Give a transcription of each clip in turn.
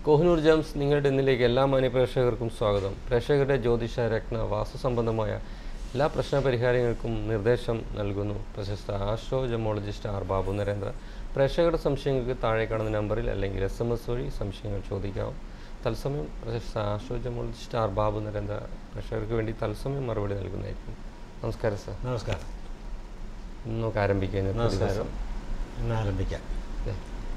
Kohinoor gems നിങ്ങളുടെ ഇന്നിലേക്ക് എല്ലാ മാന്യപ്രേക്ഷകർക്കും സ്വാഗതം പ്രേക്ഷകരുടെ ജ്യോതിഷ രത്ന വാസ്തു സംബന്ധമായ എല്ലാ പ്രശ്ന പരിഹാരങ്ങൾക്കും നിർദ്ദേശം നൽകുന്നു പ്രശസ്ത astro gemologist R Babu Narendra പ്രേക്ഷകരുടെ സംശയങ്ങൾക്ക് താഴെ കാണുന്ന നമ്പറിൽ അല്ലെങ്കിൽ എസ് എം എസ് വഴി സംശയങ്ങൾ ചോദിക്കാം തത്സമയം പ്രശസ്ത astro gemologist R Babu Narendra പ്രേക്ഷകർക്ക് വേണ്ടി തത്സമയം മറുപടി നൽകുന്നതായിരിക്കും നമസ്കാരം സാർ നമസ്കാരം ഇന്ന് നമുക്ക് ആരംഭിക്കാം ഇന്നത്തെ നമസ്കാരം ദിവസം. ഇന്ന് ആരംഭിക്കാം അതെ.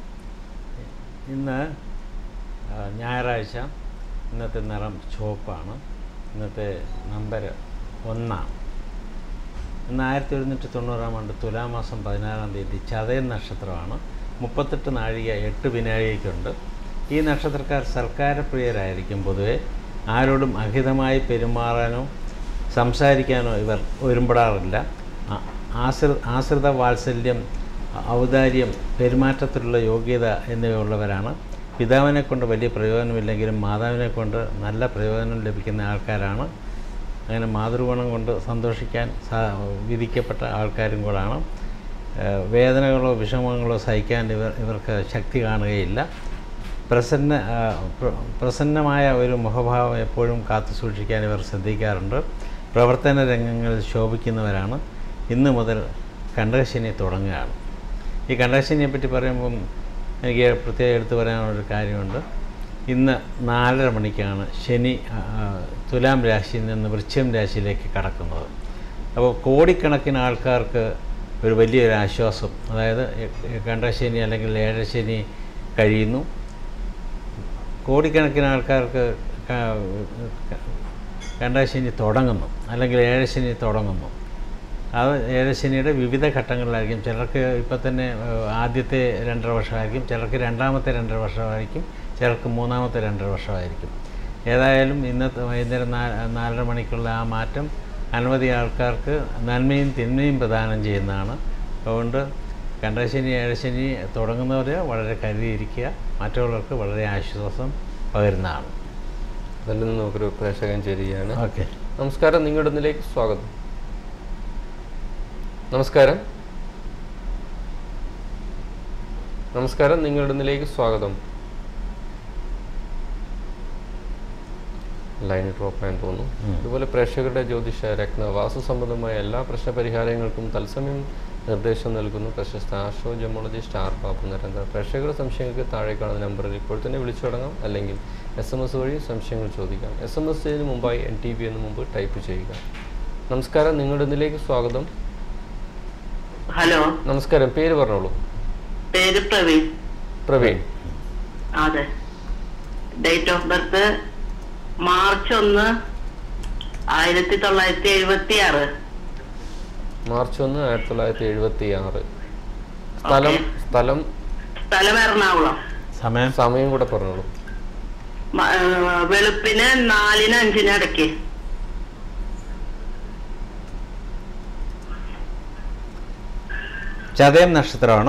ഇന്ന് ആ, ഞായറാഴ്ച ഇന്നത്തെ നിറം ചുവപ്പാണ് ഇന്നത്തെ നമ്പർ ഒന്നാണ് ഇന്ന് ആയിരത്തി ഒരുന്നൂറ്റി തൊണ്ണൂറാം ആണ്ട് തുലാമാസം പതിനാറാം തീയതി ചതയൻ നക്ഷത്രമാണ് മുപ്പത്തെട്ട് നാഴിക എട്ട് വിനാഴികയ്ക്കുണ്ട് ഈ നക്ഷത്രക്കാർ സർക്കാരപ്രിയരായിരിക്കും പൊതുവെ ആരോടും അഹിതമായി പെരുമാറാനോ സംസാരിക്കാനോ ഇവർ ഒരുമ്പെടാറില്ല ആ- ആശ്രി ആശ്രിത വാത്സല്യം ഔദാര്യം പെരുമാറ്റത്തിലുള്ള യോഗ്യത എന്നിവയുള്ളവരാണ് പിതാവിനെ കൊണ്ട് വലിയ പ്രയോജനമില്ലെങ്കിലും മാതാവിനെ കൊണ്ട് നല്ല പ്രയോജനം ലഭിക്കുന്ന ആൾക്കാരാണ് അങ്ങനെ മാതൃഗുണം കൊണ്ട് സന്തോഷിക്കാൻ സാ വിധിക്കപ്പെട്ട ആൾക്കാരും കൂടാണ് ഏഹ് വേദനകളോ വിഷമങ്ങളോ സഹിക്കാൻ ഇവർ ഇവർക്ക് ശക്തി കാണുകയില്ല പ്രസന്ന ആ, പ്ര- പ്രസന്നമായ ഒരു മുഖഭാവം എപ്പോഴും കാത്തു സൂക്ഷിക്കാൻ ഇവർ ശ്രദ്ധിക്കാറുണ്ട് പ്രവർത്തന രംഗങ്ങളിൽ ശോഭിക്കുന്നവരാണ് ഇന്ന് മുതൽ കണ്ടകശനി തുടങ്ങുകയാണ് ഈ കണ്ടകശനിയെ പറ്റി പറയുമ്പം എനിക്ക് പ്രത്യേകം എടുത്തു പറയാനുള്ളൊരു കാര്യമുണ്ട് ഇന്ന് നാലര മണിക്കാണ് ശനി ആ, ആ, തുലാം രാശിയിൽ നിന്ന് വൃശ്ചികം രാശിയിലേക്ക് കടക്കുന്നത് അപ്പോൾ കോടിക്കണക്കിന് ആൾക്കാർക്ക് ഒരു വലിയൊരു ആശ്വാസം അതായത് കണ്ടശനി അല്ലെങ്കിൽ ഏഴശനി കഴിയുന്നു കോടിക്കണക്കിന് ആൾക്കാർക്ക് ക- ക- കണ്ടശനി തുടങ്ങുന്നു അല്ലെങ്കിൽ ഏഴശനി തുടങ്ങുന്നു അത് ഏഴശനിയുടെ വിവിധ ഘട്ടങ്ങളിലായിരിക്കും ചിലർക്ക് ഇപ്പം തന്നെ ഏഹ്, ആദ്യത്തെ രണ്ടര വർഷമായിരിക്കും ചിലർക്ക് രണ്ടാമത്തെ രണ്ടര വർഷമായിരിക്കും ചിലർക്ക് മൂന്നാമത്തെ രണ്ടര വർഷമായിരിക്കും ഏതായാലും ഇന്നത്തെ വൈകുന്നേരം നാ നാലര മണിക്കുള്ള ആ മാറ്റം അനവധി ആൾക്കാർക്ക് നന്മയും തിന്മയും പ്രദാനം ചെയ്യുന്നതാണ് അതുകൊണ്ട് കണ്ടശനി ഏഴശനി തുടങ്ങുന്നവർ വളരെ കരുതിയിരിക്കുക മറ്റുള്ളവർക്ക് വളരെ ആശ്വാസം പകരുന്നതാണ് അതിൽ നിന്ന് നമുക്കൊരു പ്രേക്ഷകൻ ചേരുകയാണ് ഓക്കെ നമസ്കാരം നിങ്ങളുടെ ഇന്നിലേക്ക് സ്വാഗതം നമസ്കാരം നമസ്കാരം നിങ്ങളുടെ ഇന്നിലേക്ക് സ്വാഗതം ലൈൻ ഡ്രോപ്പ് ആയെന്ന് തോന്നുന്നു ഉം. അതുപോലെ പ്രേക്ഷകരുടെ ജ്യോതിഷ രത്ന വാസ്തു സംബന്ധമായ എല്ലാ പ്രശ്ന പരിഹാരങ്ങൾക്കും തത്സമയം നിർദ്ദേശം നൽകുന്നു പ്രശസ്ത ആഷോ ജമോളജിസ്റ്റ് ആർ ബാബു നരേന്ദ്ര പ്രേക്ഷകരുടെ സംശയങ്ങൾക്ക് താഴെ കാണുന്ന നമ്പറിൽ ഇപ്പോൾ തന്നെ വിളിച്ചു തുടങ്ങാം അല്ലെങ്കിൽ എസ് എം എസ് വഴി സംശയങ്ങൾ ചോദിക്കാം എസ് എം എസ് ചെയ്യുന്നതിന് മുമ്പായി എൻ ടി വി എന്ന് മുമ്പ് ടൈപ്പ് ചെയ്യുക നമസ്കാരം നിങ്ങളുടെ ഇതിലേക്ക് സ്വാഗതം ഹലോ നമസ്കാരം പേര് പറഞ്ഞോളൂ പേര് പ്രവീൺ പ്രവീൺ അതെ ഡേറ്റ് ഓഫ് ബർത്ത് മാർച്ച് ഒന്ന് ആയിരത്തി തൊള്ളായിരത്തി എഴുപത്തി ആറ് മാർച്ച് ഒന്ന് ആയിരത്തി തൊള്ളായിരത്തി എഴുപത്തി ആറ് സ്ഥലം Okay. സ്ഥലം സ്ഥലം എറണാകുളം സമയം സമയം കൂടെ പറഞ്ഞോളൂ മ- ഏർ വെളുപ്പിന് നാലിന് അഞ്ചിന് ഇടയ്ക്ക് ചതയം നക്ഷത്രമാണോ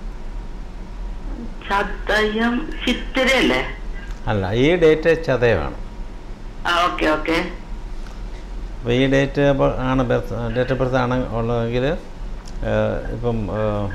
ചതയം ചിത്തിരയല്ലേ അല്ല ഈ ഡേറ്റ് ചതയമാണ് ആ ഓക്കെ ഓക്കെ അപ്പോൾ ഈ ഡേറ്റ് ആണ് ബർത്ത് ഡേറ്റ് ഓഫ് ബർത്ത് ആണ് ഉള്ളതെങ്കിൽ ഏഹ്, ഇപ്പം ഏഹ്,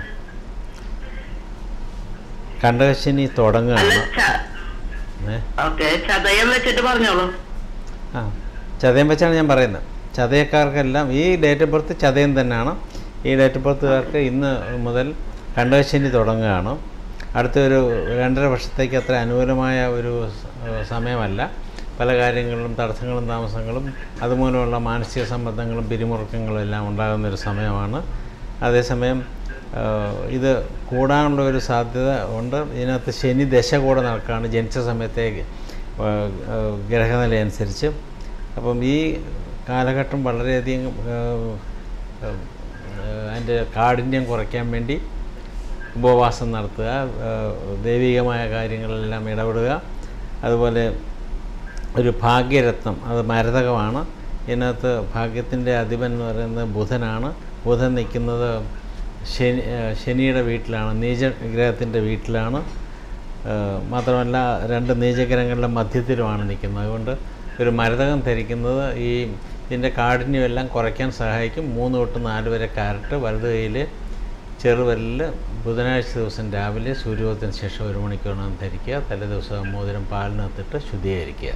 കണ്ടകശനി അല്ല തുടങ്ങുകയാണ് ച- ഏ? ഓക്കെ ചതയം വെച്ചിട്ട് പറഞ്ഞോളൂ ആ ചതയം വെച്ചാണ് ഞാൻ പറയുന്നത് ചതയക്കാർക്കെല്ലാം ഈ ഡേറ്റ് ഓഫ് ബർത്ത് ചതയം തന്നെയാണ് ഈ ഡേറ്റ് ഓഫ് ബർത്തുകാർക്ക് ഇന്ന് മുതൽ കണ്ടകശനി തുടങ്ങുകയാണ് അടുത്ത ഒരു രണ്ടര വർഷത്തേക്ക് അത്ര അനുകൂലമായ ഒരു സ- ഏഹ് സമയമല്ല പല കാര്യങ്ങളിലും തടസ്സങ്ങളും താമസങ്ങളും അതുമൂലമുള്ള മാനസിക സമ്മർദ്ദങ്ങളും പിരിമുറുക്കങ്ങളും എല്ലാം ഉണ്ടാകുന്ന ഒരു സമയമാണ് അതേസമയം ഏഹ് ഇത് കൂടാനുള്ള ഒരു സാധ്യത ഉണ്ട് ഇതിനകത്ത് ശനി ദശ കൂടെ നടക്കുകയാണ് ജനിച്ച സമയത്തേക്ക് ഏഹ് ഏഹ് ഗ്രഹനില അനുസരിച്ച് അപ്പം ഈ കാലഘട്ടം വളരെയധികം ഏഹ് ഏഹ് അതിൻ്റെ കാഠിന്യം കുറയ്ക്കാൻ വേണ്ടി ഉപവാസം നടത്തുക ഏഹ് ദൈവികമായ കാര്യങ്ങളെല്ലാം ഇടപെടുക അതുപോലെ ഒരു ഭാഗ്യരത്നം അത് മരതകമാണ് ഇതിനകത്ത് ഭാഗ്യത്തിൻ്റെ അധിപൻ എന്ന് പറയുന്നത് ബുധനാണ് ബുധൻ നിൽക്കുന്നത് ശനി ഏഹ് ശനിയുടെ വീട്ടിലാണ് നീച ഗ്രഹത്തിൻ്റെ വീട്ടിലാണ് ഏഹ് മാത്രമല്ല രണ്ട് നീചഗ്രഹങ്ങളുടെ മധ്യത്തിലുമാണ് നിൽക്കുന്നത് അതുകൊണ്ട് ഒരു മരതകം ധരിക്കുന്നത് ഈ ഇതിൻ്റെ കാഠിന്യമെല്ലാം കുറയ്ക്കാൻ സഹായിക്കും മൂന്ന് തൊട്ട് നാല് വരെ കാരറ്റ് വലത് കൈയിൽ ചെറുവിരലിൽ ബുധനാഴ്ച ദിവസം രാവിലെ സൂര്യോദയത്തിന് ശേഷം ഒരു മണിക്കൂറിനകം ധരിക്കുക തലേ ദിവസം മോതിരം പാലിനകത്തിട്ട് ശുദ്ധീകരിക്കുക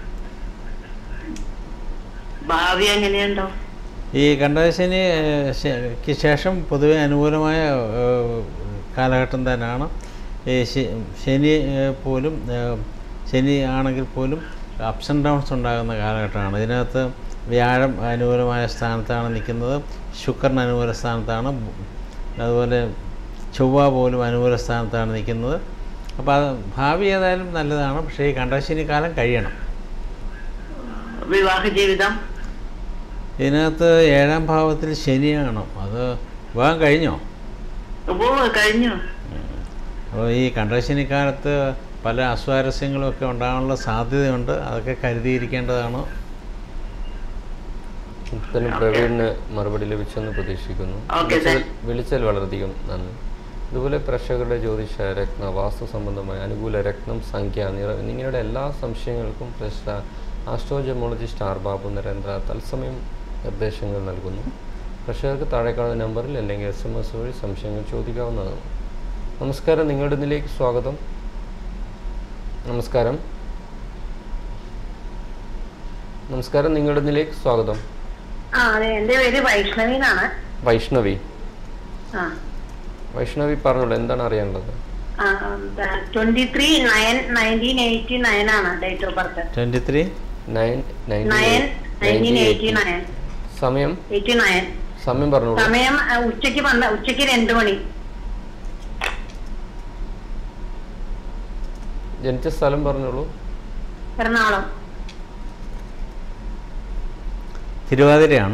ഭാവി എങ്ങനെയുണ്ടോ ഈ കണ്ടശനിക്ക് ശേഷം പൊതുവെ അനുകൂലമായ ഏഹ്, കാലഘട്ടം തന്നെയാണ് ഈ ശ- ശനി ഏഹ്, പോലും ഏഹ്, ശനി ആണെങ്കിൽ പോലും അപ്സ് ആൻഡ് ഡൗൺസ് ഉണ്ടാകുന്ന കാലഘട്ടമാണ് ഇതിനകത്ത് വ്യാഴം അനുകൂലമായ സ്ഥാനത്താണ് നിൽക്കുന്നത് ശുക്രൻ അനുകൂല സ്ഥാനത്താണ് ബു- അതുപോലെ ചൊവ്വ പോലും അനുകൂല സ്ഥാനത്താണ് നിൽക്കുന്നത് അപ്പോൾ അത് ഭാവി ഏതായാലും നല്ലതാണ് പക്ഷേ ഈ കണ്ടശനി കാലം കഴിയണം വിവാഹ ജീവിതം ഇതിനകത്ത് ഏഴാം ഭാവത്തിൽ ശനിയാണ് അത് വിവാഹം കഴിഞ്ഞോ ഓ കഴിഞ്ഞു അപ്പോൾ ഈ കണ്ടശനിക്കാലത്ത് പല അസ്വാരസ്യങ്ങളും ഒക്കെ ഉണ്ടാകാനുള്ള സാധ്യതയുണ്ട് അതൊക്കെ കരുതിയിരിക്കേണ്ടതാണ് തന്നെ പ്രവീണിന് മറുപടി ലഭിച്ചെന്ന് പ്രതീക്ഷിക്കുന്നു ഓക്കെ, സർ. വിളിച്ചതിൽ- വിളിച്ചതിൽ വളരെയധികം നന്ദി ഇതുപോലെ പ്രേക്ഷകരുടെ ജ്യോതിഷ രത്ന വാസ്തു സംബന്ധമായ അനുകൂല രത്നം സംഖ്യ നിറ എന്നിങ്ങനെയുള്ള എല്ലാ സംശയങ്ങൾക്കും പ്രശ്ന ആസ്ട്രോജമോളജിസ്റ്റ് ആർ ബാബു നരേന്ദ്ര തത്സമയം നിർദ്ദേശങ്ങൾ നൽകുന്നു പ്രേക്ഷകർക്ക് താഴെ കാണുന്ന നമ്പറിൽ അല്ലെങ്കിൽ എസ് എം എസ് വഴി സംശയങ്ങൾ ചോദിക്കാവുന്നതാണ് നമസ്കാരം നിങ്ങളുടെ ഇതിലേക്ക് സ്വാഗതം നമസ്കാരം നമസ്കാരം നിങ്ങളുടെ ഇതിലേക്ക് സ്വാഗതം ആ അതെ എന്റെ പേര് വൈഷ്ണവി എന്നാണ് വൈഷ്ണവി ആ വൈഷ്ണവി പറഞ്ഞോളൂ എന്താണ് അറിയേണ്ടത് twenty three nine nineteen eighty nine ആണ് date of birth twenty three nine nine nineteen eighty nine സമയം എയ്റ്റി നയൻ സമയം പറഞ്ഞോളൂ സമയം ആ, ഉച്ചയ്ക്ക് പന്ത ഉച്ചയ്ക്ക് രണ്ട് മണി ജനിച്ച സ്ഥലം പറഞ്ഞോളൂ എറണാകുളം തിരുവാതിരയാണോ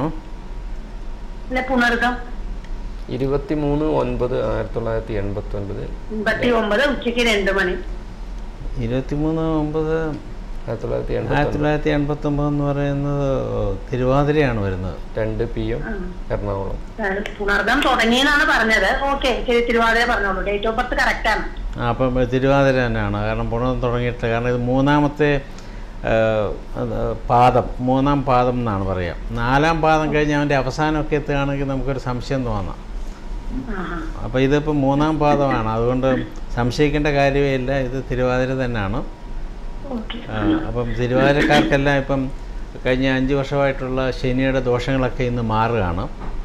അല്ലെ പുണർഗം ഇരുപത്തി മൂന്ന് ഒൻപത് ആയിരത്തി തൊള്ളായിരത്തി എൺപത്തി ഒൻപത് എൺപത്തി ഒമ്പത് ഉച്ചയ്ക്ക് രണ്ട് മണി ഇരുപത്തിമൂന്ന് ഒമ്പത് ആയിരത്തി തൊള്ളായിരത്തി ആയിരത്തി എൺപത്തി തൊള്ളായിരത്തി എൺപത്തൊമ്പത് എന്ന് പറയുന്നത് തിരുവാതിരയാണ് വരുന്നത് രണ്ട് പി എം ആ. എറണാകുളം ആ, പുണർഗം തുടങ്ങിയെന്നാണ് പറഞ്ഞത് ഓക്കെ ശരി തിരുവാതിര പറഞ്ഞോളൂ ഡേറ്റ് ഓഫ് ബർത്ത് കറക്റ്റ് ആണ് ആ അപ്പം തിരുവാതിര തന്നെയാണ് കാരണം പുണർന്ന് തുടങ്ങിയിട്ട് കാരണം ഇത് മൂന്നാമത്തെ ആ, അത് പാദം മൂന്നാം പാദം എന്നാണ് പറയുക നാലാം പാദം കഴിഞ്ഞ് അവൻ്റെ അവസാനമൊക്കെ എത്തുകയാണെങ്കിൽ നമുക്കൊരു സംശയം തോന്നാം ആഹാ. അപ്പോൾ ഇതിപ്പോൾ മൂന്നാം പാദമാണ് അതുകൊണ്ട് സംശയിക്കേണ്ട കാര്യമേ ഇല്ല ഇത് തിരുവാതിര തന്നെയാണ് ഓക്കെ ആ, അപ്പം തിരുവാതിരക്കാർക്കെല്ലാം ഇപ്പം കഴിഞ്ഞ അഞ്ച് വർഷമായിട്ടുള്ള ശനിയുടെ ദോഷങ്ങളൊക്കെ ഇന്ന് മാറുകയാണ്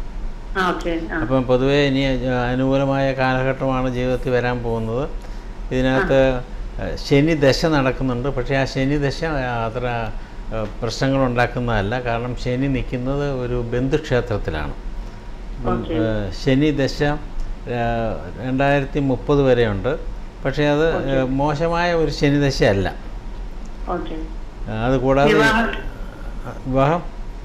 ആ ഓക്കെ ആ അപ്പം പൊതുവേ ഇനി അനുകൂലമായ കാലഘട്ടമാണ് ജീവിതത്തിൽ വരാൻ പോകുന്നത് ഇതിനകത്ത് ശനി ദശ നടക്കുന്നുണ്ട് പക്ഷേ ആ ശനി ദശ അത്ര പ്രശ്നങ്ങളുണ്ടാക്കുന്നതല്ല കാരണം ശനി നിൽക്കുന്നത് ഒരു ബന്ധുക്ഷേത്രത്തിലാണ് അപ്പം, ഓക്കേ. ഏഹ്, ശനി ദശ ഏഹ്, രണ്ടായിരത്തി മുപ്പത് വരെയുണ്ട് പക്ഷേ അത് ഏഹ്, മോശമായ ഒരു ശനി ദശയല്ല ഓക്കെ അത് കൂടാതെ വിവാഹം വിവാഹം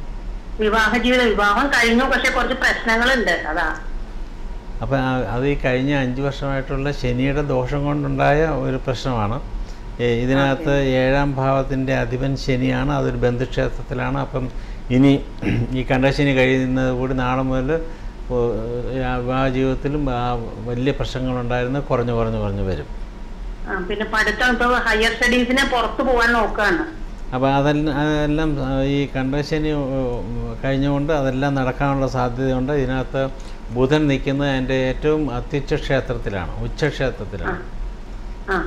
വിവാഹ ജീവിതം വിവാഹം കഴിഞ്ഞു പക്ഷെ കുറച്ച് പ്രശ്നങ്ങളുണ്ട് അതാ അപ്പം അത് ഈ കഴിഞ്ഞ അഞ്ച് വർഷമായിട്ടുള്ള ശനിയുടെ ദോഷം കൊണ്ടുണ്ടായ ഒരു പ്രശ്നമാണ് ഏ, ഇതിനകത്ത് ഏഴാം ഭാവത്തിൻ്റെ അധിപൻ ശനിയാണ് അതൊരു ബന്ധുക്ഷേത്രത്തിലാണ് അപ്പം ഇനി ഈ കണ്ടശനി കഴിയുന്നത് കൂടി നാളെ മുതൽ ഓ, ആ വിവാഹ ജീവിതത്തിലും ആ വലിയ പ്രശ്നങ്ങളുണ്ടായിരുന്നു കുറഞ്ഞു കുറഞ്ഞു കുറഞ്ഞു വരും ആ, പിന്നെ പഠിത്തം ഇപ്പൊ ഹയർ സ്റ്റഡീസിന് പുറത്തു പോകാൻ നോക്കുകയാണ് അപ്പോൾ അതെല്ലാം അതെല്ലാം ആ, ഈ കണ്ടശനി ഓ, കഴിഞ്ഞുകൊണ്ട് അതെല്ലാം നടക്കാനുള്ള സാധ്യതയുണ്ട് ഇതിനകത്ത് ബുധൻ നിൽക്കുന്നത് അതിൻ്റെ ഏറ്റവും അത്യുച്ച ക്ഷേത്രത്തിലാണ് ഉച്ചക്ഷേത്രത്തിലാണ് ആ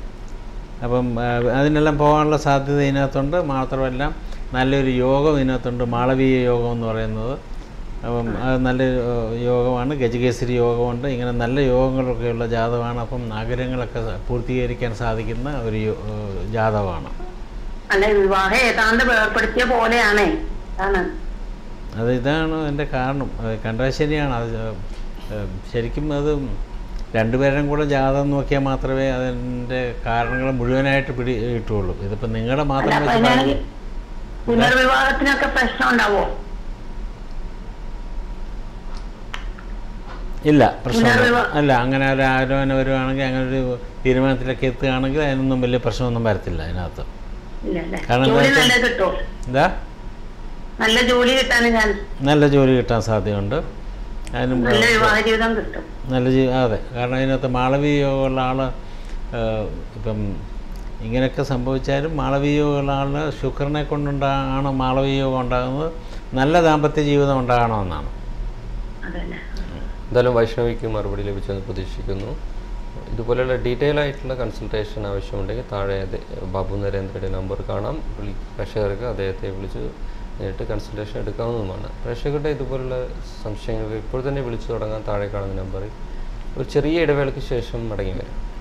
അപ്പം ആ, അതിനെല്ലാം പോകാനുള്ള സാധ്യത ഇതിനകത്തുണ്ട് മാത്രമല്ല നല്ലൊരു യോഗം ഇതിനകത്തുണ്ട് മാളവീയ യോഗം എന്ന് പറയുന്നത് അപ്പം അത് നല്ലൊരു ഏഹ്, യോഗമാണ് ഗജകേസരി യോഗമുണ്ട് ഇങ്ങനെ നല്ല യോഗങ്ങളൊക്കെയുള്ള ജാതകമാണ് അപ്പം ആഗ്രഹങ്ങളൊക്കെ സ- പൂർത്തീകരിക്കാൻ സാധിക്കുന്ന ഒരു യോ- ഏഹ്, ജാതകമാണ് അല്ല വിവാഹം ഏതാണ്ട് വേർപ്പെടുത്തിയ പോലെയാണേ ആണ് അത് ഇതാണ് എൻ്റെ കാരണം ഏഹ്, കണ്ടശനിയാണ് അത് ഏഹ്, ശരിക്കും അത് രണ്ടുപേരും കൂടെ ജാതകം നോക്കിയാൽ മാത്രമേ അതിൻ്റെ കാരണങ്ങൾ മുഴുവനായിട്ട് പിടി കിട്ടുകയുള്ളൂ ഇതിപ്പോൾ നിങ്ങളുടെ അല്ല മാത്രം അപ്പൊ വെച്ച് അതിനാണെങ്കിൽ പറഞ്ഞ് പുനർവിവാഹത്തിനൊക്കെ പ്രശ്നം ഉണ്ടാവോ ഇല്ല പ്രശ്നമില്ല പുനർവിവാ- അല്ല അങ്ങനെ ഒരു ആലോചന വരുവാണെങ്കിൽ അങ്ങനെ ഒരു തീരുമാനത്തിലൊക്കെ എത്തുകയാണെങ്കിൽ അതിനൊന്നും വലിയ പ്രശ്നമൊന്നും വരത്തില്ല അതിനകത്ത് ഇല്ല അല്ലേ കാരണം ജോലി എന്താ നല്ല കിട്ടുമോ എന്താ നല്ല ജോലി കിട്ടാൻ ഞാൻ നല്ല ജോലി കിട്ടാൻ സാധ്യതയുണ്ട് അതിനും നല്ല വിവാഹ ജീവിതം കിട്ടും നല്ല ജീ അതെ കാരണം അതിനകത്ത് മാളവീയ യോഗമുള്ള ആൾ ഇപ്പം ഇങ്ങനെയൊക്കെ സംഭവിച്ചാലും മാളവീയ യോഗമുള്ള ആൾ ശുക്രനെ കൊണ്ടുണ്ടാണ് മാളവീയ യോഗം ഉണ്ടാകുന്നത് നല്ല ദാമ്പത്യ ജീവിതം ഉണ്ടാകണമെന്നാണ് അതല്ലേ എന്തായാലും വൈഷ്ണവിക്ക് മറുപടി ലഭിച്ചെന്ന് പ്രതീക്ഷിക്കുന്നു ഇതുപോലെയുള്ള ഡീറ്റെയിൽ ആയിട്ടുള്ള കൺസൾട്ടേഷൻ ആവശ്യമുണ്ടെങ്കിൽ താഴെ അതെ ബാബു നരേന്ദ്രയുടെ നമ്പർ കാണാം വിളി പ്രേക്ഷകർക്ക് അദ്ദേഹത്തെ വിളിച്ച് നേരിട്ട് കൺസൾട്ടേഷൻ എടുക്കാവുന്നതുമാണ് പ്രേക്ഷകരുടെ ഇതുപോലുള്ള സംശയങ്ങൾക്ക് ഇപ്പോൾ തന്നെ വിളിച്ചു തുടങ്ങാൻ താഴെ കാണുന്ന നമ്പറിൽ ഒരു ചെറിയ ഇടവേളയ്ക്ക് ശേഷം മടങ്ങി വരാം